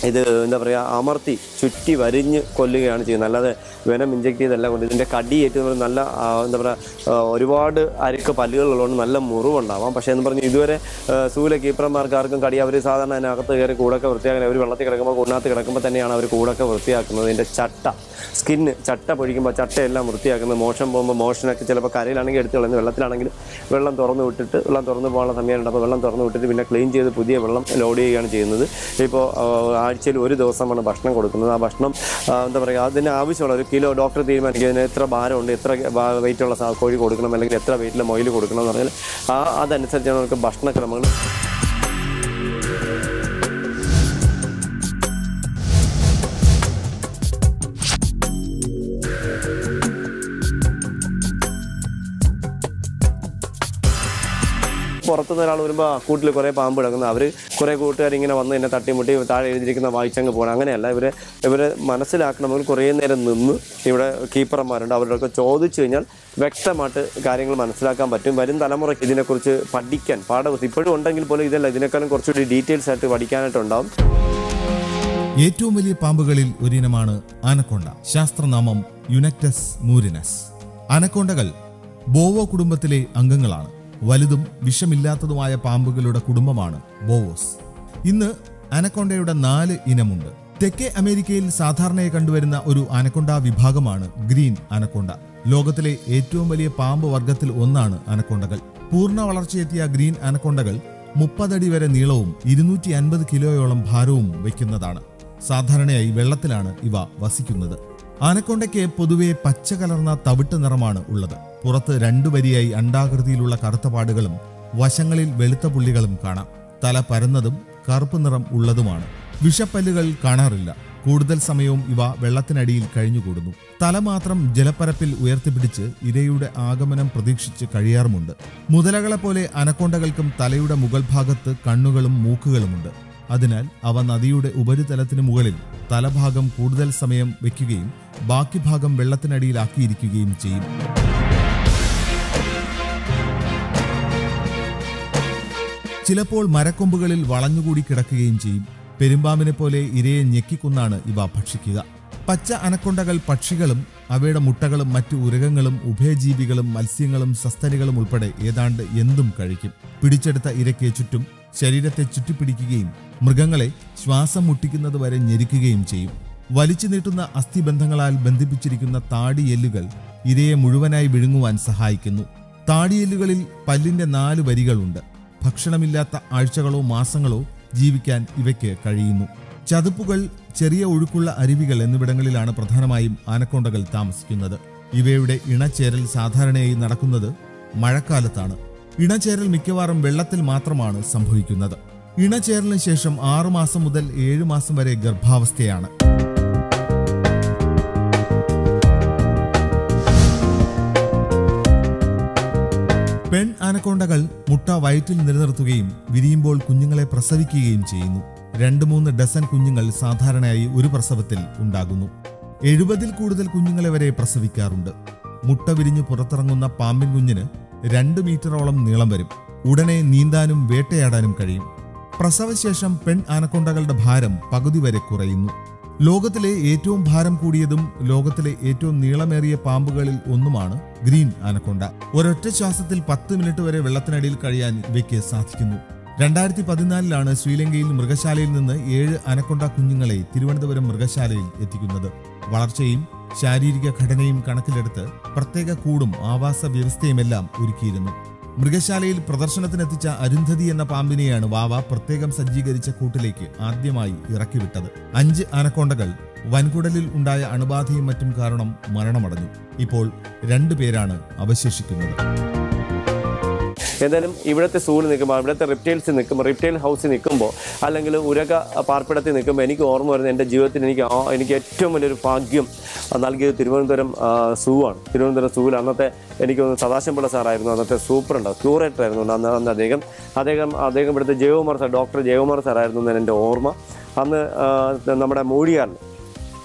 ഇത് എന്താ പറയുക അമർത്തി ചുറ്റി വരിഞ്ഞ് കൊല്ലുകയാണ് ചെയ്യുന്നത് അല്ലാതെ വെനം ഇഞ്ചെക്ട് ചെയ്തല്ല കൊണ്ട് ഇതിൻ്റെ കടി ഏറ്റവും നല്ല ആ, എന്താ പറയുക ആ, ഒരുപാട് അരുക്ക് പല്ലുകളുള്ളതുകൊണ്ട് നല്ല മുറിവുണ്ടാവാം പക്ഷേ എന്ന് പറഞ്ഞ് ഇതുവരെ ആ, സൂല കീപ്പർമാർക്ക് ആർക്കും കടി അവർ സാധാരണ അതിനകത്ത് കയറി കൂടൊക്കെ വൃത്തിയാക്കുന്നത് അവർ വെള്ളത്തിൽ കിടക്കുമ്പോൾ കൂടിനകത്ത് കിടക്കുമ്പോൾ തന്നെയാണ് അവർ കൂടൊക്കെ വൃത്തിയാക്കുന്നത് ഇതിൻ്റെ ചട്ട സ്കിന്ന് ചട്ട പൊഴിക്കുമ്പോൾ ചട്ടയെല്ലാം വൃത്തിയാക്കുന്നത് മോശം പോകുമ്പോൾ മോഷനൊക്കെ ചിലപ്പോൾ കരയിലാണെങ്കിൽ എടുത്ത് കളയുന്നത് വെള്ളത്തിലാണെങ്കിൽ വെള്ളം തുറന്ന് വിട്ടിട്ട് വെള്ളം തുറന്ന് പോകാനുള്ള സമയമുണ്ട് അപ്പോൾ വെള്ളം തുറന്ന് വിട്ടിട്ട് പിന്നെ ക്ലീൻ ചെയ്ത് പുതിയ വെള്ളം ലോഡ് ചെയ്യുകയാണ് ചെയ്യുന്നത് ഇപ്പോൾ ആഴ്ചയിൽ ഒരു ദിവസമാണ് ഭക്ഷണം കൊടുക്കുന്നത് ആ ഭക്ഷണം ആ, എന്താ പറയുക അതിന് ആവശ്യമുള്ള ഒരു കിലോ ഡോക്ടർ തീരുമാനിക്കും ഇതിന് എത്ര ഭാരമുണ്ട് എത്ര വെയിറ്റുള്ള സാ- കോഴി കൊടുക്കണം അല്ലെങ്കിൽ എത്ര വെയിറ്റിലെ മൊയിൽ കൊടുക്കണം എന്ന് പറഞ്ഞാൽ ആ അതനുസരിച്ചാണ് നമുക്ക് ഭക്ഷണക്രമങ്ങൾ പുറത്തുനിന്ന് ഒരാൾ വരുമ്പോൾ ആ കൂട്ടിൽ കുറേ പാമ്പ് കിടക്കുന്നു അവർ കുറേ കൂട്ടുകാർ ഇങ്ങനെ വന്ന് എന്നെ തട്ടിമുട്ടി താഴെ എഴുതിയിരിക്കുന്ന വായിച്ചങ്ങ് പോകണം അങ്ങനെയല്ല ഇവരെ ഇവരെ മനസ്സിലാക്കണമെങ്കിൽ കുറേ നേരം നിന്ന് ഇവിടെ കീപ്പർമാരുണ്ട് അവരോടൊക്കെ ചോദിച്ചു കഴിഞ്ഞാൽ വ്യക്തമായിട്ട് കാര്യങ്ങൾ മനസ്സിലാക്കാൻ പറ്റും വരും തലമുറയ്ക്ക് ഇതിനെക്കുറിച്ച് പഠിക്കാൻ പാഠപുസ്തകം ഇപ്പോഴും ഉണ്ടെങ്കിൽ പോലും ഇതല്ല ഇതിനേക്കാളും കുറച്ചുകൂടി ഡീറ്റെയിൽസ് ആയിട്ട് പഠിക്കാനായിട്ടുണ്ടാവും ഏറ്റവും വലിയ പാമ്പുകളിൽ ഒരിനമാണ് ആനക്കൊണ്ട ശാസ്ത്രനാമം യുനക്ടസ് മൂരിനസ് അനക്കൊണ്ടകൾ ബോവോ കുടുംബത്തിലെ അംഗങ്ങളാണ് വലുതും വിഷമില്ലാത്തതുമായ പാമ്പുകളുടെ കുടുംബമാണ് ബോവോസ് ഇന്ന് അനക്കൊണ്ടയുടെ നാല് ഇനമുണ്ട് തെക്കേ അമേരിക്കയിൽ സാധാരണയായി കണ്ടുവരുന്ന ഒരു അനക്കൊണ്ട വിഭാഗമാണ് ഗ്രീൻ അനക്കൊണ്ട ലോകത്തിലെ ഏറ്റവും വലിയ പാമ്പ് വർഗത്തിൽ ഒന്നാണ് അനക്കൊണ്ടകൾ പൂർണ്ണ വളർച്ചയെത്തിയ ഗ്രീൻ അനക്കൊണ്ടകൾ മുപ്പതടി വരെ നീളവും ഇരുന്നൂറ്റി അൻപത് കിലോയോളം ഭാരവും വയ്ക്കുന്നതാണ് സാധാരണയായി വെള്ളത്തിലാണ് ഇവ വസിക്കുന്നത് ആനക്കൊണ്ടയ്ക്ക് പൊതുവെ പച്ച കലർന്ന തവിട്ട് നിറമാണ് ഉള്ളത് പുറത്ത് രണ്ടു വരിയായി അണ്ടാകൃതിയിലുള്ള കറുത്ത പാടുകളും വശങ്ങളിൽ വെളുത്ത പുള്ളികളും കാണാം തല പരന്നതും കറുപ്പ് നിറം ഉള്ളതുമാണ് വിഷപ്പല്ലുകൾ കാണാറില്ല കൂടുതൽ സമയവും ഇവ വെള്ളത്തിനടിയിൽ കഴിഞ്ഞുകൂടുന്നു തല മാത്രം ജലപ്പരപ്പിൽ ഉയർത്തിപ്പിടിച്ച് ഇരയുടെ ആഗമനം പ്രതീക്ഷിച്ച് കഴിയാറുമുണ്ട് മുതലകളെ പോലെ അനക്കൊണ്ടകൾക്കും തലയുടെ മുകൾ ഭാഗത്ത് കണ്ണുകളും മൂക്കുകളുമുണ്ട് അതിനാൽ അവ നദിയുടെ ഉപരിതലത്തിന് മുകളിൽ തലഭാഗം കൂടുതൽ സമയം വയ്ക്കുകയും ബാക്കി ഭാഗം വെള്ളത്തിനടിയിലാക്കിയിരിക്കുകയും ചെയ്യും ചിലപ്പോൾ മരക്കൊമ്പുകളിൽ വളഞ്ഞുകൂടി കിടക്കുകയും ചെയ്യും പെരുമ്പാമ്പിനെ പോലെ ഇരയെ ഞെക്കിക്കൊന്നാണ് ഇവ ഭക്ഷിക്കുക പച്ച അനക്കൊണ്ടകൾ പക്ഷികളും അവയുടെ മുട്ടകളും മറ്റു ഉരകങ്ങളും ഉഭയജീവികളും മത്സ്യങ്ങളും സസ്തനികളും ഉൾപ്പെടെ ഏതാണ്ട് എന്തും കഴിക്കും പിടിച്ചെടുത്ത ഇരയ്ക്ക് ചുറ്റും ശരീരത്തെ ചുറ്റിപ്പിടിക്കുകയും മൃഗങ്ങളെ ശ്വാസം മുട്ടിക്കുന്നത് വരെ ഞെരിക്കുകയും ചെയ്യും വലിച്ചു നീട്ടുന്ന അസ്ഥിബന്ധങ്ങളാൽ ബന്ധിപ്പിച്ചിരിക്കുന്ന താടിയെല്ലുകൾ ഇരയെ മുഴുവനായി വിഴുങ്ങുവാൻ സഹായിക്കുന്നു താടിയെല്ലുകളിൽ പല്ലിന്റെ നാല് വരികളുണ്ട് ഭക്ഷണമില്ലാത്ത ആഴ്ചകളോ മാസങ്ങളോ ജീവിക്കാൻ ഇവയ്ക്ക് കഴിയുന്നു ചതുപ്പുകൾ ചെറിയ ഒഴുക്കുള്ള അരുവികൾ എന്നിവിടങ്ങളിലാണ് പ്രധാനമായും ആനക്കൊണ്ടകൾ താമസിക്കുന്നത് ഇവയുടെ ഇണചേരൽ സാധാരണയായി നടക്കുന്നത് മഴക്കാലത്താണ് ഇണചേരൽ മിക്കവാറും വെള്ളത്തിൽ മാത്രമാണ് സംഭവിക്കുന്നത് ഇണചേരലിന് ശേഷം ആറുമാസം മുതൽ ഏഴു മാസം വരെ ഗർഭാവസ്ഥയാണ് പെൺ ആനക്കൊണ്ടകൾ മുട്ട വയറ്റിൽ നിലനിർത്തുകയും വിരിയുമ്പോൾ കുഞ്ഞുങ്ങളെ പ്രസവിക്കുകയും ചെയ്യുന്നു രണ്ട് മൂന്ന് ഡസൻ കുഞ്ഞുങ്ങൾ സാധാരണയായി ഒരു പ്രസവത്തിൽ ഉണ്ടാകുന്നു എഴുപതിൽ കൂടുതൽ കുഞ്ഞുങ്ങളെ വരെ പ്രസവിക്കാറുണ്ട് മുട്ട വിരിഞ്ഞ് പുറത്തിറങ്ങുന്ന പാമ്പിൻ കുഞ്ഞിന് രണ്ട് മീറ്ററോളം നീളം വരും ഉടനെ നീന്താനും വേട്ടയാടാനും കഴിയും പ്രസവശേഷം പെൺ ആനക്കൊണ്ടകളുടെ ഭാരം പകുതി വരെ കുറയുന്നു ലോകത്തിലെ ഏറ്റവും ഭാരം കൂടിയതും ലോകത്തിലെ ഏറ്റവും നീളമേറിയ പാമ്പുകളിൽ ഒന്നുമാണ് ഗ്രീൻ ആനക്കൊണ്ട ഒരൊറ്റ ശ്വാസത്തിൽ പത്ത് മിനിറ്റ് വരെ വെള്ളത്തിനടിയിൽ കഴിയാൻ ഇവയ്ക്ക് സാധിക്കുന്നു രണ്ടായിരത്തി പതിനാലിലാണ് ശ്രീലങ്കയിൽ മൃഗശാലയിൽ നിന്ന് ഏഴ് അനക്കൊണ്ട കുഞ്ഞുങ്ങളെ തിരുവനന്തപുരം മൃഗശാലയിൽ എത്തിക്കുന്നത് വളർച്ചയും ശാരീരിക ഘടനയും കണക്കിലെടുത്ത് പ്രത്യേക കൂടും ആവാസ വ്യവസ്ഥയുമെല്ലാം ഒരുക്കിയിരുന്നു മൃഗശാലയിൽ പ്രദർശനത്തിനെത്തിച്ച അരുന്ധതി എന്ന പാമ്പിനെയാണ് വാവ പ്രത്യേകം സജ്ജീകരിച്ച കൂട്ടിലേക്ക് ആദ്യമായി ഇറക്കിവിട്ടത് അഞ്ച് അനക്കൊണ്ടകൾ വൻകുടലിൽ ഉണ്ടായ അണുബാധയും മറ്റും കാരണം മരണമടഞ്ഞു ഇപ്പോൾ രണ്ടു പേരാണ് അവശേഷിക്കുന്നത് എന്തായാലും ഇവിടുത്തെ സൂവിൽ നിൽക്കുമ്പോൾ ഇവിടുത്തെ റിപ്റ്റൈൽസ് നിൽക്കുമ്പോൾ റിപ്റ്റൈൽ ഹൗസിൽ നിൽക്കുമ്പോൾ അല്ലെങ്കിൽ ഉരക പാർപ്പിടത്തിൽ നിൽക്കുമ്പോൾ എനിക്ക് ഓർമ്മ വരുന്നത് എൻ്റെ ജീവിതത്തിൽ എനിക്ക് ആ- എനിക്ക് ഏറ്റവും വലിയൊരു ഭാഗ്യം നൽകിയത് തിരുവനന്തപുരം ആ, സൂ ആണ് തിരുവനന്തപുരം സൂവിൽ അന്നത്തെ എനിക്ക് തോന്നുന്നു സദാശിവപിള്ള സാറായിരുന്നു അന്നത്തെ സൂപ്രണ്ട് ക്യൂറേറ്റർ ആയിരുന്നു അന്ന് അന്ന് അദ്ദേഹം അദ്ദേഹം അദ്ദേഹം ഇവിടുത്തെ ജയകുമാർ സാർ ഡോക്ടർ ജയകുമാർ സാറായിരുന്നു എന്നാണ് എൻ്റെ ഓർമ്മ അന്ന് ആ, നമ്മുടെ മൂഴിയാറിൽ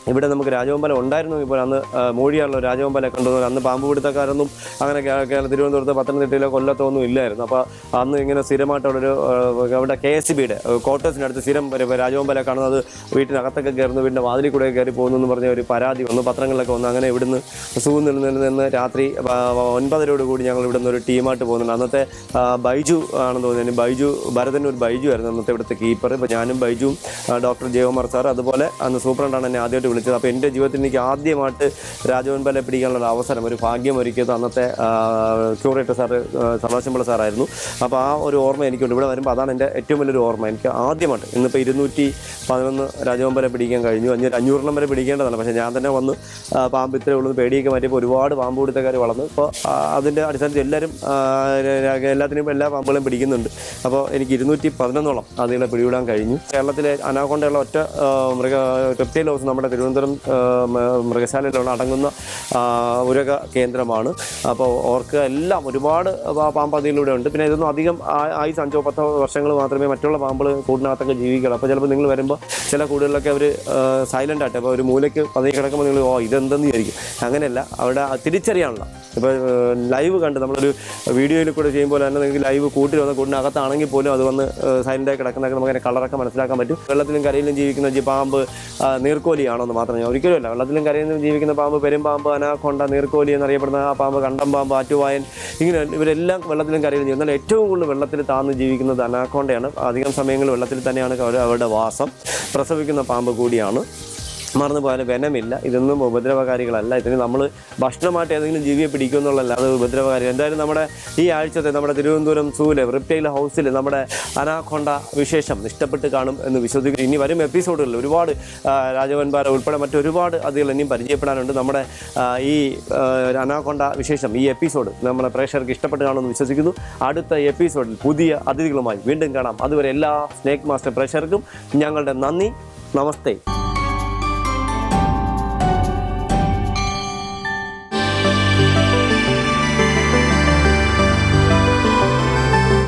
ഇവിടെ നമുക്ക് രാജവമ്പലം ഉണ്ടായിരുന്നു ഇപ്പോൾ അന്ന് ആ, മൂഴിയാണല്ലോ രാജവമ്പലം കൊണ്ടുവന്നത് അന്ന് പാമ്പ് പിടുത്തക്കാരൊന്നും അങ്ങനെ കേ- കേരള തിരുവനന്തപുരത്ത് പത്തനംതിട്ടയിലോ കൊല്ലത്തോ ഒന്നും ഇല്ലായിരുന്നു അപ്പോൾ അന്ന് ഇങ്ങനെ സ്ഥിരമായിട്ട് അവിടെ ഒരു ആ, അവിടെ കെ എസ് സി ബിയുടെ ക്വാർട്ടേഴ്സിനടുത്ത് സ്ഥിരം ഒരു രാജവമ്പലം കാണുന്നത് വീട്ടിനകത്തൊക്കെ കയറുന്നു വീടിൻ്റെ വാതിലിൽ കൂടെ കയറി പോകുന്നു എന്ന് പറഞ്ഞ ഒരു പരാതി വന്നു പത്രങ്ങളിലൊക്കെ വന്നു അങ്ങനെ ഇവിടുന്ന് സൂ നിന്ന് നിന്ന് നിന്ന് രാത്രി ആ, ഒൻപതരോട് കൂടി ഞങ്ങൾ ഇവിടുന്ന് ഒരു ടീമായിട്ട് പോകുന്നുണ്ട് അന്നത്തെ ആ, ബൈജു ആണെന്ന് തോന്നുന്നു ബൈജു ഭരതൻ ഒരു ബൈജു ആയിരുന്നു അന്നത്തെ ഇവിടുത്തെ കീപ്പർ ഇപ്പോൾ ഞാനും ബൈജുവും ആ, ഡോക്ടർ ജയകുമാർ സാർ അതുപോലെ അന്ന് സൂപ്രണ്ടാണ് എന്നെ ആദ്യമായിട്ട് വിളിച്ചത് അപ്പോൾ എൻ്റെ ജീവിതത്തിൽ എനിക്ക് ആദ്യമായിട്ട് രാജവൻപലെ പിടിക്കാനുള്ള ഒരു അവസരം ഒരു ഭാഗ്യം ഒരുക്കിയത് അന്നത്തെ ക്യൂറേറ്റർ സാറ് സദാശിമ്പള സാറായിരുന്നു അപ്പോൾ ആ ഒരു ഓർമ്മ എനിക്കുണ്ട് ഇവിടെ വരുമ്പോൾ അതാണ് എൻ്റെ ഏറ്റവും വലിയൊരു ഓർമ്മ എനിക്ക് ആദ്യമായിട്ട് ഇന്നിപ്പോൾ ഇരുന്നൂറ്റി പതിനൊന്ന് രാജവമ്പല പിടിക്കാൻ കഴിഞ്ഞു അഞ്ഞൂറ് അഞ്ഞൂറെണ്ണം വരെ പിടിക്കേണ്ടതാണ് പക്ഷേ ഞാൻ തന്നെ വന്ന് ആ, പാമ്പ് ഇത്രേ ഉള്ളൂ എന്ന് പേടിയൊക്കെ മാറ്റിയപ്പോൾ ഒരുപാട് പാമ്പ് പിടുത്തക്കാർ വളർന്നു ഇപ്പോൾ ആ, അതിൻ്റെ അടിസ്ഥാനത്തിൽ എല്ലാവരും ആ, ര- ര- എല്ലാത്തിനും എല്ലാ പാമ്പുകളും പിടിക്കുന്നുണ്ട് അപ്പോൾ എനിക്ക് ഇരുന്നൂറ്റി പതിനൊന്നോളം അതുകളെ പിടിവിടാൻ കഴിഞ്ഞു കേരളത്തിലെ അനാകൊണ്ടയുള്ള ഒറ്റ ആ, മൃഗ ടെപ്റ്റൈൽ ഹൗസ് നമ്മുടെ തിരുവനന്തപുരം ആ, മ- മൃഗശാലയിലുള്ള അടങ്ങുന്ന ആ, ഉരക കേന്ദ്രമാണ് അപ്പോൾ ഓർക്ക് എല്ലാം ഒരുപാട് പാ- പാമ്പ് അതിലൂടെ ഉണ്ട് പിന്നെ ഇതൊന്നും അധികം ആ- ആയുസ് അഞ്ചോ പത്തോ വർഷങ്ങൾ മാത്രമേ മറ്റുള്ള പാമ്പുകൾ കൂടിനകത്തൊക്കെ ജീവിക്കുള്ളൂ അപ്പോൾ ചിലപ്പോൾ നിങ്ങൾ വരുമ്പോൾ ചില കൂടുകളിലൊക്കെ അവർ സൈലൻ്റ് ആയിട്ട് അപ്പോൾ ഒരു മൂലയ്ക്ക് പതിയെ കിടക്കുമ്പോൾ നിങ്ങൾ ഓ ഇതെന്തെന്ന് വിചാരിക്കും അങ്ങനെയല്ല അവിടെ ആ തിരിച്ചറിയാനുള്ള ഇപ്പോൾ ലൈവ് കണ്ട് നമ്മളൊരു വീഡിയോയിൽ കൂടെ ചെയ്യുമ്പോൾ തന്നെ നിങ്ങൾക്ക് ലൈവ് കൂട്ടിൽ വന്ന കൂടിനകത്താണെങ്കിൽ പോലും അത് വന്ന് സൈലൻ്റായി കിടക്കുന്നതൊക്കെ നമുക്ക് അതിൻ്റെ കളറൊക്കെ മനസ്സിലാക്കാൻ പറ്റും വെള്ളത്തിലും കരയിലും ജീവിക്കുന്ന ജി പാമ്പ് ആ, നീർക്കോലിയാണോ എന്ന് മാത്രം ഞാൻ ഒരിക്കലും അല്ല വെള്ളത്തിലും കരയിലും ജീവിക്കുന്ന പാമ്പ് പെരുമ്പാമ്പ് അനാക്കൊണ്ട നീർക്കോലി എന്നറിയപ്പെടുന്ന ആ പാമ്പ് കണ്ടം പാമ്പ് ആറ്റുവായൻ ഇങ്ങനെ ഇവരെല്ലാം വെള്ളത്തിലും കരയിലും ജീവിക്കും എന്നാൽ ഏറ്റവും കൂടുതൽ വെള്ളത്തിൽ താന്ന് ജീവിക്കുന്നത് അനാക്കൊണ്ടയാണ് അധികം സമയങ്ങളിൽ വെള്ളത്തിൽ തന്നെയാണ് അവർ- അവരുടെ വാസം പ്രസവിക്കുന്ന പാമ്പ് കൂടിയാണ് മറന്നു പോയാലും വെനമില്ല ഇതൊന്നും ഉപദ്രവകാരികളല്ല ഇതിന് നമ്മൾ ഭക്ഷണമായിട്ട് ഏതെങ്കിലും ജീവിയെ പിടിക്കുമെന്നുള്ളതല്ല അത് ഉപദ്രവകാരി എന്തായാലും നമ്മുടെ ഈ ആഴ്ചത്തെ നമ്മുടെ തിരുവനന്തപുരം സൂല് റിപ്റ്റൈൽ ഹൗസിൽ നമ്മുടെ അനാക്കൊണ്ട വിശേഷം ഇഷ്ടപ്പെട്ട് കാണും എന്ന് വിശ്വസിക്കുന്നു ഇനി വരും എപ്പിസോഡുകളിൽ ഒരുപാട് ആ, രാജവൻപാര ഉൾപ്പെടെ മറ്റൊരുപാട് അതികൾ ഇനിയും പരിചയപ്പെടാനുണ്ട് നമ്മുടെ ആ, ഈ ആ, അനാക്കൊണ്ട വിശേഷം ഈ എപ്പിസോഡ് നമ്മുടെ പ്രേക്ഷകർക്ക് ഇഷ്ടപ്പെട്ട് കാണുമെന്ന് വിശ്വസിക്കുന്നു അടുത്ത എപ്പിസോഡിൽ പുതിയ അതിഥികളുമായി വീണ്ടും കാണാം അതുവരെ എല്ലാ സ്നേക്ക് മാസ്റ്റർ പ്രേക്ഷകർക്കും ഞങ്ങളുടെ നന്ദി നമസ്തേ